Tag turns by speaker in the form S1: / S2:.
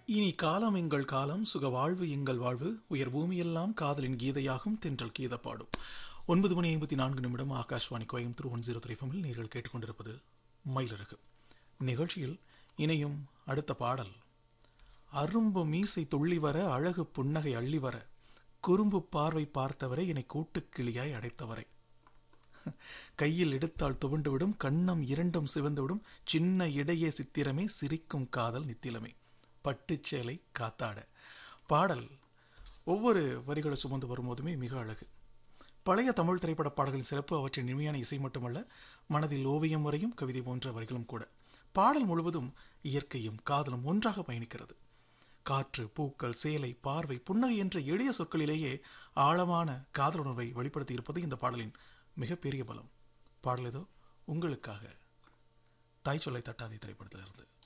S1: இனி காலம் எங்கள் காலம் சுக வாழ்வு எங்கள் வாழ்வு உயர் பூமியெல்லாம் காதலின் கீதையாகும் தென்றல் கீத பாடும் ஒன்பது மணி ஐம்பத்தி நான்கு நிமிடம் ஆகாஷ்வாணி கோயம்புத்தூர் ஒன் ஜீரோ திரைஃபமில் நீங்கள் கேட்டுக்கொண்டிருப்பது மயிலரகு நிகழ்ச்சியில் இணையும் அடுத்த பாடல் அரும்பு மீசை துள்ளி வர அழகு புன்னகை அள்ளி வர குறும்பு பார்வை பார்த்தவரை என்னை கூட்டுக்கிளியாய் அடைத்தவரை கையில் எடுத்தால் துவண்டுவிடும் கண்ணம் இரண்டும் சிவந்துவிடும் சின்ன இடையே சித்திரமே சிரிக்கும் காதல் நித்திலமே பட்டுச்சேலை காத்தாட பாடல் ஒவ்வொரு வரிகளை சுமந்து வரும்போதுமே மிக அழகு பழைய தமிழ் திரைப்பட பாடல்களின் சிறப்பு அவற்றின் இனிமையான இசை மட்டுமல்ல மனதில் ஓவியம் வரையும் கவிதை போன்ற வரிகளும் கூட பாடல் முழுவதும் இயற்கையும் காதலும் ஒன்றாக பயணிக்கிறது காற்று பூக்கள் சேலை பார்வை புன்னகை என்ற எளிய சொற்களிலேயே ஆழமான காதல் உணர்வை வெளிப்படுத்தி இருப்பது இந்த பாடலின் மிகப்பெரிய பலம் பாடல் ஏதோ உங்களுக்காக தாய் சொல்லை தட்டாதே திரைப்படத்திலிருந்து